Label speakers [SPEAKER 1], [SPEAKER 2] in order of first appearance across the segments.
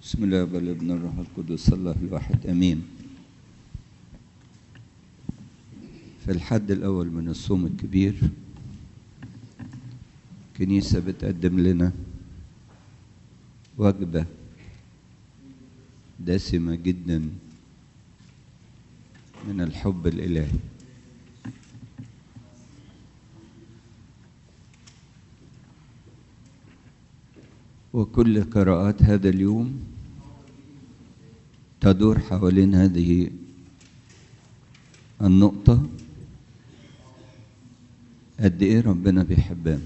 [SPEAKER 1] بسم الله والابن الروح القدس الله الواحد امين في الحد الاول من الصوم الكبير كنيسه بتقدم لنا وجبه دسمه جدا من الحب الالهي وكل قراءات هذا اليوم تدور حوالين هذه النقطة قد إيه ربنا بيحبنا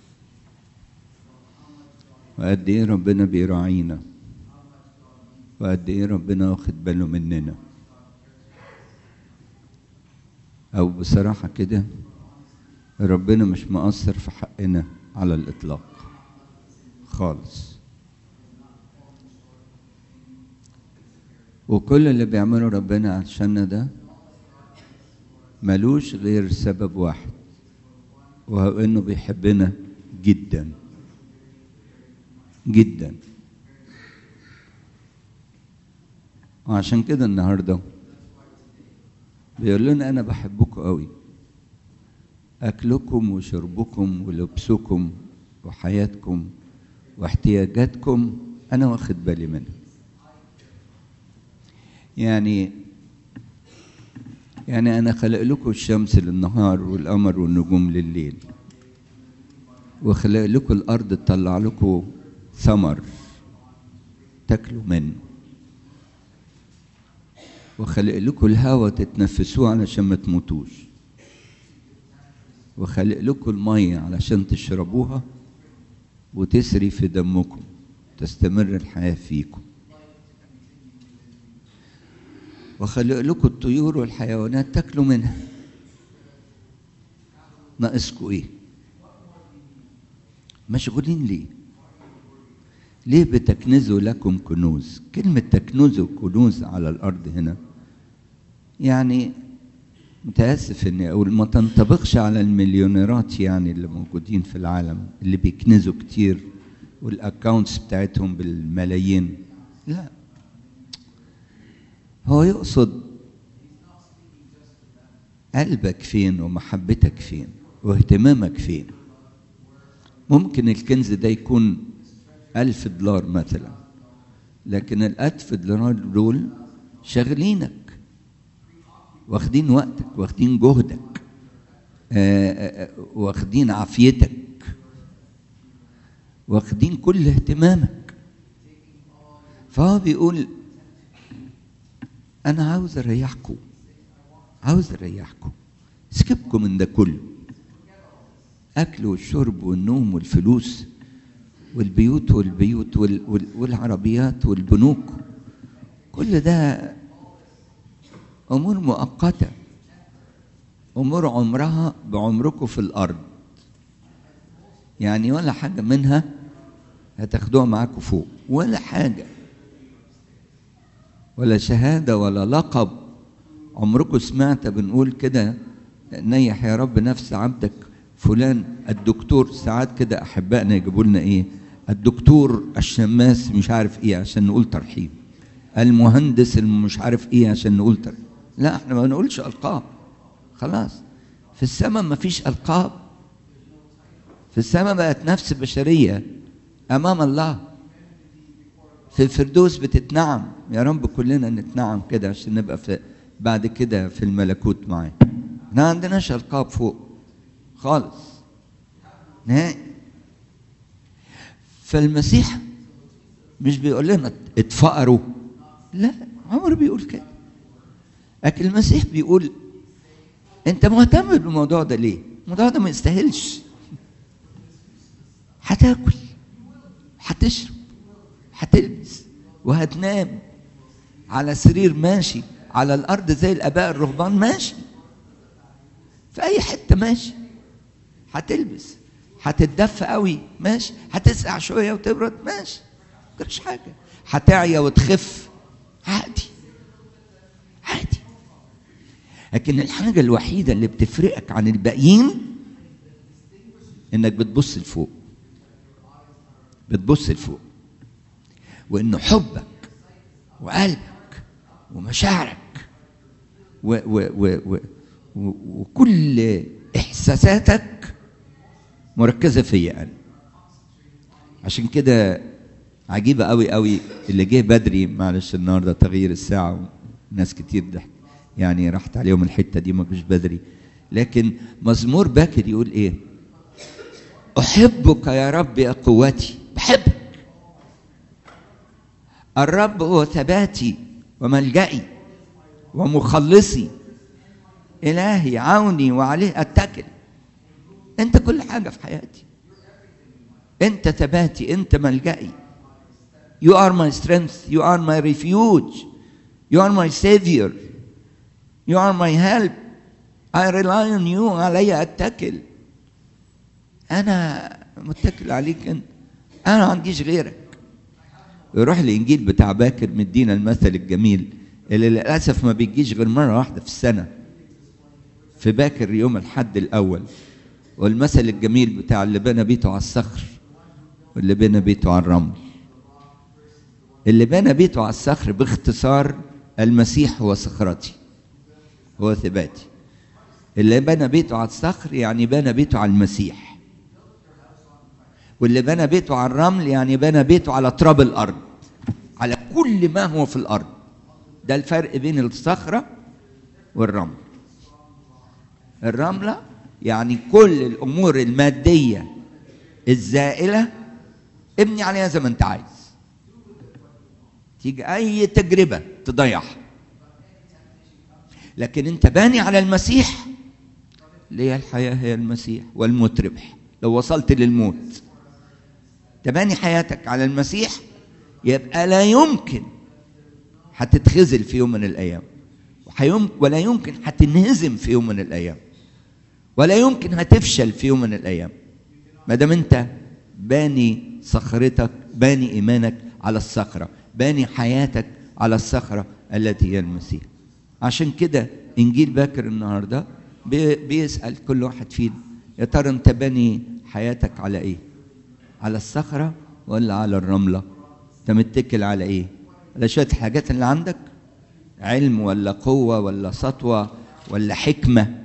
[SPEAKER 1] وقد إيه ربنا بيراعينا وقد إيه ربنا واخد باله مننا أو بصراحة كده ربنا مش مقصر في حقنا على الإطلاق خالص وكل اللي بيعمله ربنا عشاننا ده ملوش غير سبب واحد وهو انه بيحبنا جدا جدا وعشان كده النهارده بيقول لنا انا بحبكم قوي اكلكم وشربكم ولبسكم وحياتكم واحتياجاتكم انا واخد بالي منها يعني يعني انا خلق لكم الشمس للنهار والقمر والنجوم لليل وخلق لكم الارض تطلع لكم ثمر تاكلوا منه وخلق لكم الهواء تتنفسوه علشان ما تموتوش وخلق لكم الميه علشان تشربوها وتسري في دمكم تستمر الحياة فيكم وخلق لكم الطيور والحيوانات تاكلوا منها ناقصكم ايه مشغولين ليه ليه بتكنزوا لكم كنوز كلمة تكنزوا كنوز على الأرض هنا يعني متاسف اني اقول ما تنطبقش على المليونيرات يعني اللي موجودين في العالم اللي بيكنزوا كتير والاكونتس بتاعتهم بالملايين لا هو يقصد قلبك فين ومحبتك فين واهتمامك فين ممكن الكنز ده يكون ألف دولار مثلا لكن الألف دولار دول شاغلينك واخدين وقتك واخدين جهدك واخدين عافيتك واخدين كل اهتمامك فهو بيقول انا عاوز اريحكم عاوز اريحكم سيبكم من ده كله اكل والشرب والنوم والفلوس والبيوت والبيوت والعربيات والبنوك كل ده امور مؤقته امور عمرها بعمركم في الارض يعني ولا حاجه منها هتاخدوها معاكم فوق ولا حاجه ولا شهاده ولا لقب عمركم سمعت بنقول كده نيح يا رب نفس عبدك فلان الدكتور ساعات كده احبائنا يجيبوا لنا ايه الدكتور الشماس مش عارف ايه عشان نقول ترحيب المهندس مش عارف ايه عشان نقول ترحيب لا احنا ما نقولش القاب خلاص في السماء ما فيش القاب في السماء بقت نفس بشريه امام الله في الفردوس بتتنعم يا رب كلنا نتنعم كده عشان نبقى في بعد كده في الملكوت معاه ما عندناش القاب فوق خالص نهائي فالمسيح مش بيقول لنا اتفقروا لا عمر بيقول كده لكن المسيح بيقول انت مهتم بالموضوع ده ليه الموضوع ده ما يستاهلش هتاكل هتشرب هتلبس وهتنام على سرير ماشي على الارض زي الاباء الرهبان ماشي في اي حته ماشي هتلبس هتتدفى قوي ماشي هتسقع شويه وتبرد ماشي مش حاجه هتعيا وتخف عادي عادي لكن الحاجه الوحيده اللي بتفرقك عن الباقيين انك بتبص لفوق بتبص لفوق وان حبك وقلبك ومشاعرك و و و و و وكل احساساتك مركزه فيا انا عشان كده عجيبه قوي قوي اللي جه بدري معلش النهارده تغيير الساعه ناس كتير ضحك يعني راحت عليهم الحته دي ما جوش بدري لكن مزمور باكر يقول ايه احبك يا رب يا قوتي بحبك الرب هو ثباتي وملجئي ومخلصي الهي عوني وعليه اتكل انت كل حاجه في حياتي انت ثباتي انت ملجئي you are my strength you are my refuge you are my savior you are my help I rely on you علي اتكل انا متكل عليك انت انا ما عنديش غيرك يروح الانجيل بتاع باكر مدينا المثل الجميل اللي للاسف ما بيجيش غير مره واحده في السنه في باكر يوم الحد الاول والمثل الجميل بتاع اللي بنى بيته على الصخر واللي بنى بيته على الرمل اللي بنى بيته على الصخر باختصار المسيح هو صخرتي هو ثباتي اللي بنى بيته على الصخر يعني بنى بيته على المسيح واللي بنى بيته على الرمل يعني بنى بيته على تراب الارض على كل ما هو في الارض ده الفرق بين الصخره والرمل الرمله يعني كل الامور الماديه الزائله ابني عليها زي ما انت عايز تيجي اي تجربه تضيعها لكن انت باني على المسيح ليه الحياه هي المسيح والموت ربح لو وصلت للموت تباني حياتك على المسيح يبقى لا يمكن هتتخزل في يوم من الايام ولا يمكن هتنهزم في يوم من الايام ولا يمكن هتفشل في يوم من الايام ما دام انت باني صخرتك باني ايمانك على الصخره باني حياتك على الصخره التي هي المسيح عشان كده انجيل باكر النهارده بيسال كل واحد فينا يا ترى انت باني حياتك على ايه على الصخره ولا على الرمله انت متكل على ايه على شويه حاجات اللي عندك علم ولا قوه ولا سطوه ولا حكمه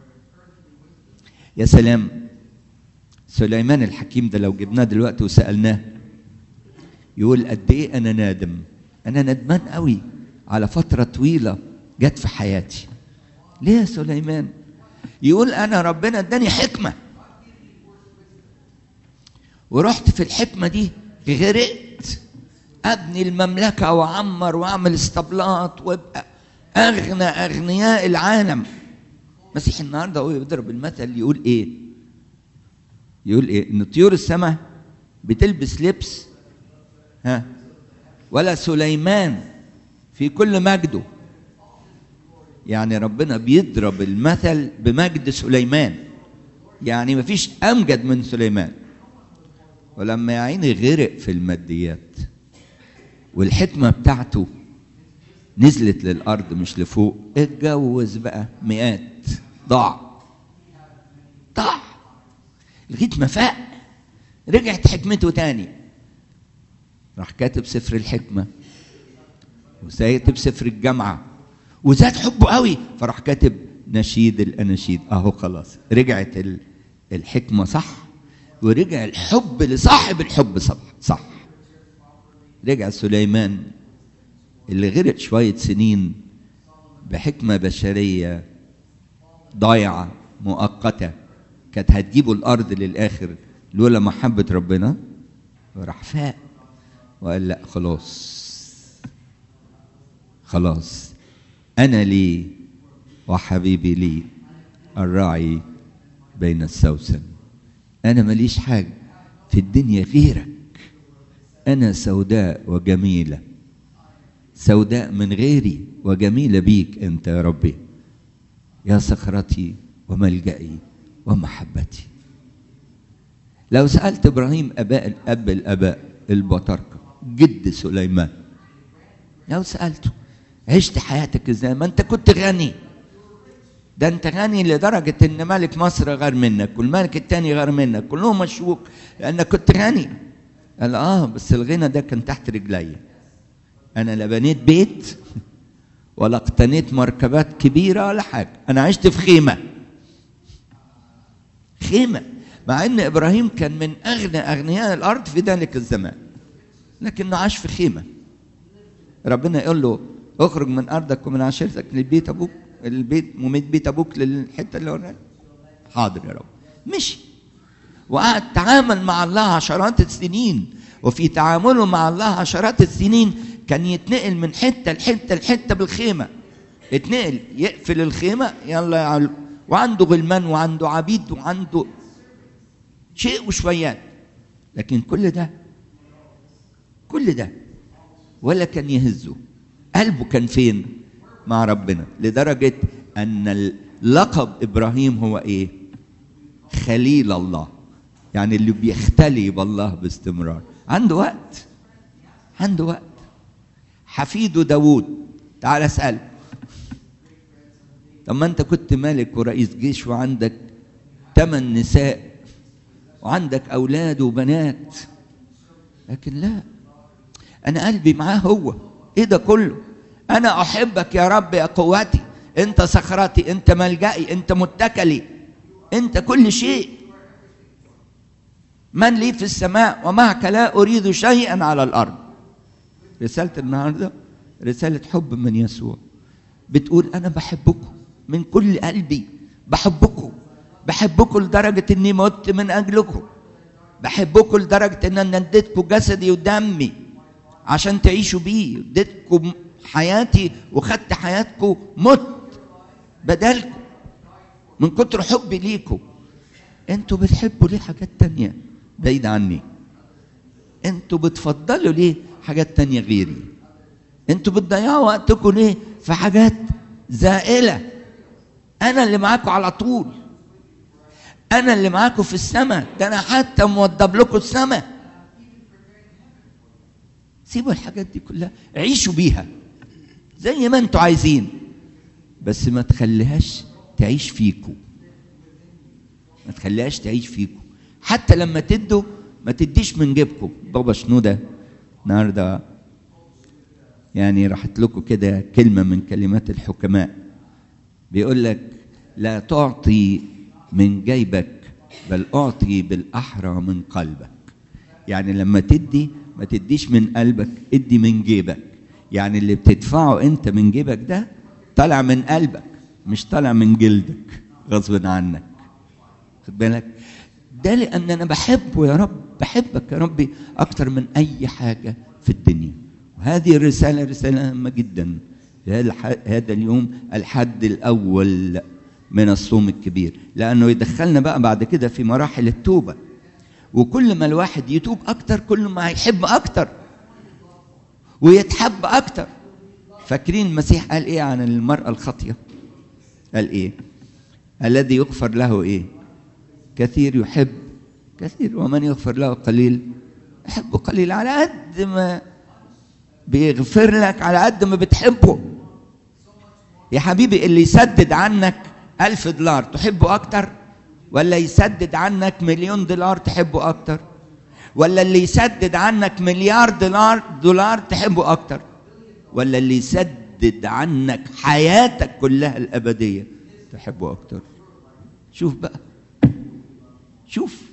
[SPEAKER 1] يا سلام سليمان الحكيم ده لو جبناه دلوقتي وسالناه يقول قد ايه انا نادم انا ندمان قوي على فتره طويله جت في حياتي ليه يا سليمان يقول انا ربنا اداني حكمه ورحت في الحكمه دي غرقت ابني المملكه واعمر واعمل اسطبلات وابقى اغنى اغنياء العالم مسيح النهارده هو بيضرب المثل يقول ايه يقول ايه ان طيور السماء بتلبس لبس ها ولا سليمان في كل مجده يعني ربنا بيضرب المثل بمجد سليمان يعني مفيش امجد من سليمان ولما يا عيني غرق في الماديات والحكمه بتاعته نزلت للارض مش لفوق اتجوز بقى مئات ضاع ضاع لغايه ما فاق رجعت حكمته تاني راح كاتب سفر الحكمه وكاتب سفر الجامعه وزاد حبه قوي فراح كاتب نشيد الاناشيد اهو خلاص رجعت الحكمه صح ورجع الحب لصاحب الحب صح صح رجع سليمان اللي غرق شويه سنين بحكمه بشريه ضايعه مؤقته كانت هتجيبه الارض للاخر لولا محبه ربنا راح فاق وقال لا خلاص خلاص انا لي وحبيبي لي الراعي بين السوسن انا ماليش حاجه في الدنيا غيرك انا سوداء وجميله سوداء من غيري وجميله بيك انت يا ربي يا صخرتي وملجئي ومحبتي لو سالت ابراهيم اباء الاب الاباء البطاركه جد سليمان لو سالته عشت حياتك ازاي ما انت كنت غني ده انت غني لدرجة ان ملك مصر غير منك والملك التاني غير منك كلهم مشوك لانك كنت غني قال اه بس الغنى ده كان تحت رجلي انا لا بنيت بيت ولا اقتنيت مركبات كبيره ولا حاجه انا عشت في خيمه خيمه مع ان ابراهيم كان من اغنى اغنياء الارض في ذلك الزمان لكنه عاش في خيمه ربنا يقول له اخرج من ارضك ومن عشيرتك لبيت ابوك البيت مميت بيت ابوك للحته اللي وراك حاضر يا رب مشي وقعد تعامل مع الله عشرات السنين وفي تعامله مع الله عشرات السنين كان يتنقل من حته لحته لحته بالخيمه يتنقل يقفل الخيمه يلا يعلو. وعنده غلمان وعنده عبيد وعنده شيء وشويات لكن كل ده كل ده ولا كان يهزه قلبه كان فين مع ربنا لدرجة أن لقب إبراهيم هو إيه خليل الله يعني اللي بيختلي بالله باستمرار عنده وقت عنده وقت حفيده داوود تعال اسأله طب ما انت كنت ملك ورئيس جيش وعندك ثمان نساء وعندك اولاد وبنات لكن لا انا قلبي معاه هو ايه ده كله انا احبك يا رب يا قوتي انت صخرتي انت ملجئي انت متكلي انت كل شيء من لي في السماء ومعك لا اريد شيئا على الارض رساله النهارده رساله حب من يسوع بتقول انا بحبكم من كل قلبي بحبكم بحبكم لدرجه اني مت من اجلكم بحبكم لدرجه ان انا اديتكم جسدي ودمي عشان تعيشوا بيه اديتكم حياتي وخدت حياتكم مت بدلكم من كتر حبي ليكم انتوا بتحبوا ليه حاجات تانية بعيد عني انتوا بتفضلوا ليه حاجات تانية غيري انتوا بتضيعوا وقتكم ليه في حاجات زائلة انا اللي معاكم على طول انا اللي معاكم في السماء ده انا حتى موضب لكم السماء سيبوا الحاجات دي كلها عيشوا بيها زي ما انتوا عايزين بس ما تخليهاش تعيش فيكم ما تخليهاش تعيش فيكم حتى لما تدوا ما تديش من جيبكم بابا شنودة النهارده يعني راحت لكم كده كلمة من كلمات الحكماء بيقول لك لا تعطي من جيبك بل اعطي بالاحرى من قلبك يعني لما تدي ما تديش من قلبك ادي من جيبك يعني اللي بتدفعه انت من جيبك ده طالع من قلبك مش طالع من جلدك غصب عنك خد بالك ده لان انا بحبه يا رب بحبك يا ربي اكتر من اي حاجه في الدنيا وهذه الرساله رساله هامه جدا هذا اليوم الحد الاول من الصوم الكبير لانه يدخلنا بقى بعد كده في مراحل التوبه وكل ما الواحد يتوب اكتر كل ما هيحب اكتر ويتحب اكتر فاكرين المسيح قال ايه عن المراه الخاطيه قال ايه الذي يغفر له ايه كثير يحب كثير ومن يغفر له قليل يحبه قليل على قد ما بيغفر لك على قد ما بتحبه يا حبيبي اللي يسدد عنك ألف دولار تحبه أكتر ولا يسدد عنك مليون دولار تحبه أكتر ولا اللي يسدد عنك مليار دولار دولار تحبه أكتر ولا اللي يسدد عنك حياتك كلها الأبدية تحبه أكتر شوف بقى شوف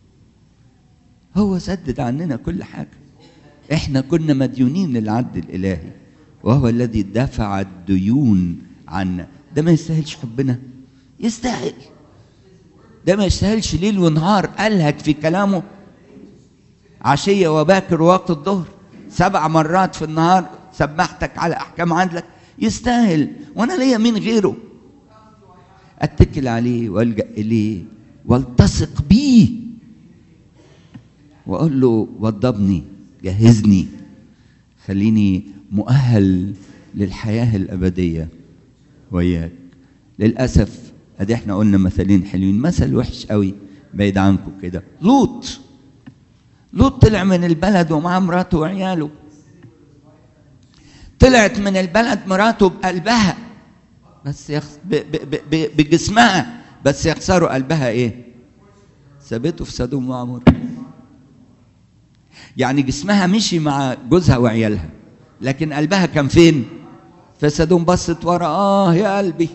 [SPEAKER 1] هو سدد عننا كل حاجة احنا كنا مديونين للعدل الإلهي وهو الذي دفع الديون عنا ده ما يستاهلش حبنا يستاهل ده ما يستاهلش ليل ونهار ألهك في كلامه عشية وباكر وقت الظهر سبع مرات في النهار سبحتك على أحكام عدلك يستاهل وأنا ليا مين غيره أتكل عليه وألجأ إليه والتصق بيه وأقول له وضبني جهزني خليني مؤهل للحياة الأبدية وياك للأسف ادي احنا قلنا مثلين حلوين مثل وحش قوي بعيد عنكم كده لوط لوط طلع من البلد ومعاه مراته وعياله طلعت من البلد مراته بقلبها بس يخس... ب... ب... ب... بجسمها بس يخسروا قلبها ايه سابته في سدوم وعمر يعني جسمها مشي مع جوزها وعيالها لكن قلبها كان فين فسدوم بصت ورا اه يا قلبي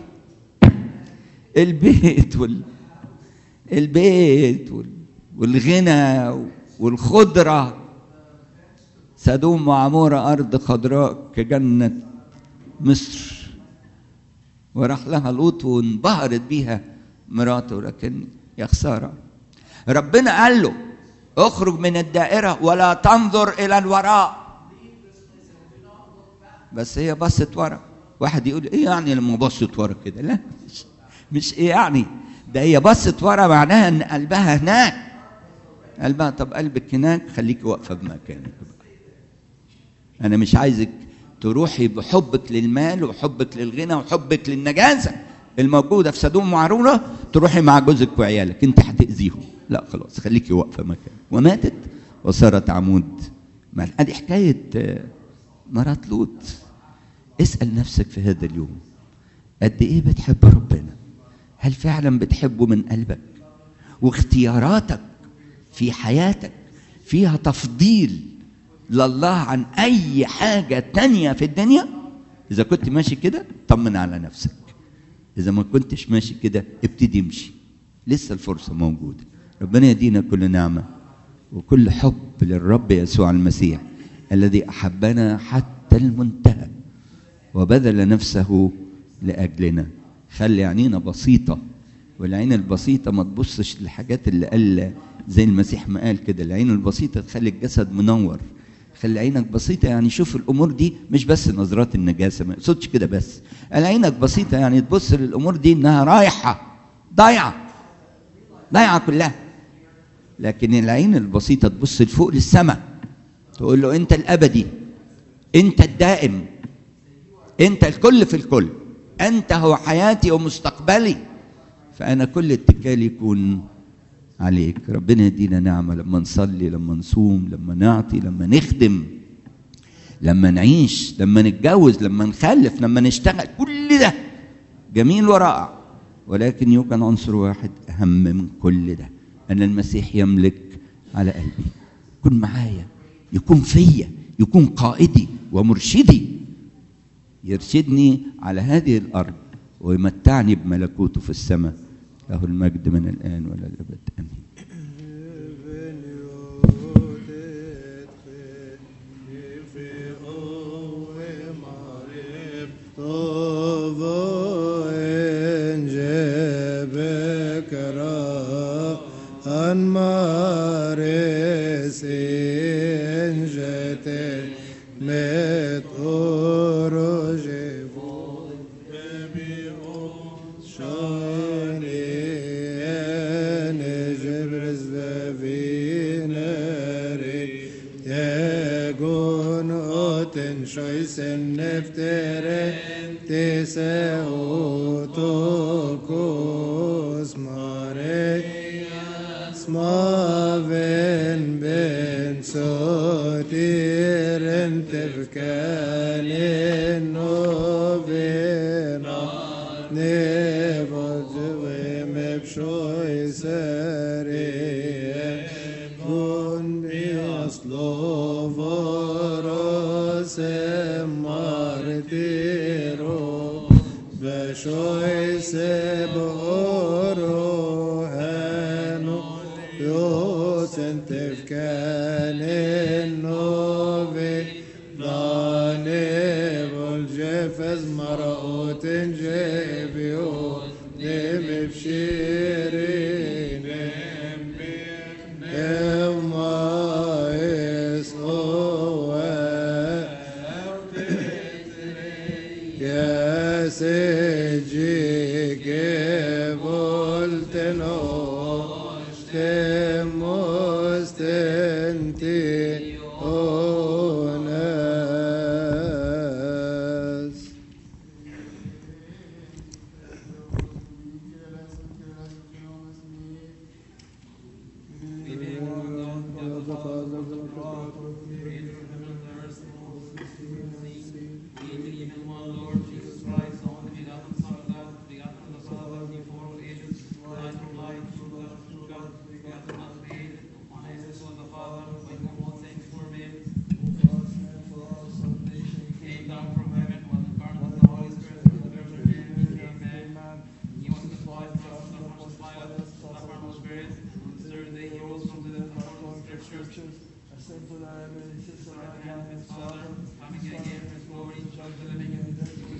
[SPEAKER 1] البيت وال البيت وال... والغنى والخضرة سدوم وعمورة أرض خضراء كجنة مصر وراح لها لوط وانبهرت بيها مراته لكن يا خسارة ربنا قال له اخرج من الدائرة ولا تنظر إلى الوراء بس هي بصت ورا واحد يقول ايه يعني لما بصت ورا كده لا مش, مش ايه يعني ده هي بصت ورا معناها ان قلبها هناك قلبها طب قلبك هناك خليكي واقفه بمكانك انا مش عايزك تروحي بحبك للمال وحبك للغنى وحبك للنجاسه الموجوده في سدوم وعرورة تروحي مع جوزك وعيالك انت هتاذيهم لا خلاص خليكي واقفه مكانك وماتت وصارت عمود ادي حكايه مرات لوط اسال نفسك في هذا اليوم قد ايه بتحب ربنا هل فعلا بتحبه من قلبك واختياراتك في حياتك فيها تفضيل لله عن اي حاجه تانية في الدنيا اذا كنت ماشي كده طمن على نفسك اذا ما كنتش ماشي كده ابتدي امشي لسه الفرصه موجوده ربنا يدينا كل نعمه وكل حب للرب يسوع المسيح الذي احبنا حتى المنتهى وبذل نفسه لاجلنا خلي عينينا بسيطه والعين البسيطه ما تبصش للحاجات اللي قال زي المسيح ما قال كده العين البسيطه تخلي الجسد منور خلي عينك بسيطه يعني شوف الامور دي مش بس نظرات النجاسه ما يقصدش كده بس قال عينك بسيطه يعني تبص للامور دي انها رايحه ضايعه ضايعه كلها لكن العين البسيطه تبص لفوق للسماء تقول له انت الابدي انت الدائم انت الكل في الكل انت هو حياتي ومستقبلي فانا كل اتكالي يكون عليك ربنا يدينا نعمه لما نصلي لما نصوم لما نعطي لما نخدم لما نعيش لما نتجوز لما نخلف لما نشتغل كل ده جميل ورائع ولكن يوجد عنصر واحد اهم من كل ده ان المسيح يملك على قلبي يكون معايا يكون فيا يكون قائدي ومرشدي يرشدني على هذه الارض ويمتعني بملكوته في السماء له المجد من الان والى الابد امين
[SPEAKER 2] Father, coming again this morning, Son of the living and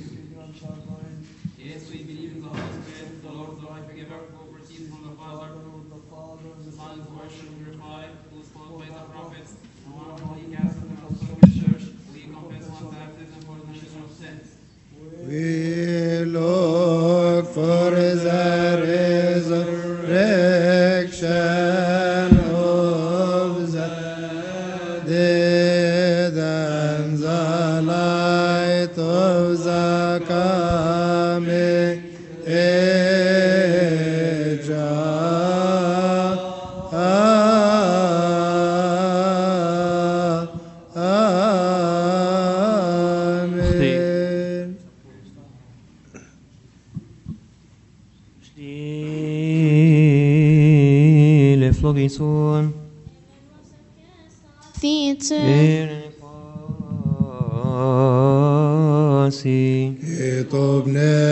[SPEAKER 2] Yes, we believe in the Holy Spirit, the Lord, the life giver, who proceeds from the Father, the Son is worship and glorified, who is spoke by the prophets, and one holy Catholic and Apostolic Church, we confess one baptism for the remission of sins.
[SPEAKER 3] We look for the resurrection of the dead and the light of the coming age. Amen.
[SPEAKER 4] Stille flogison.
[SPEAKER 5] Thete,
[SPEAKER 4] Ere quasi.
[SPEAKER 3] Itobne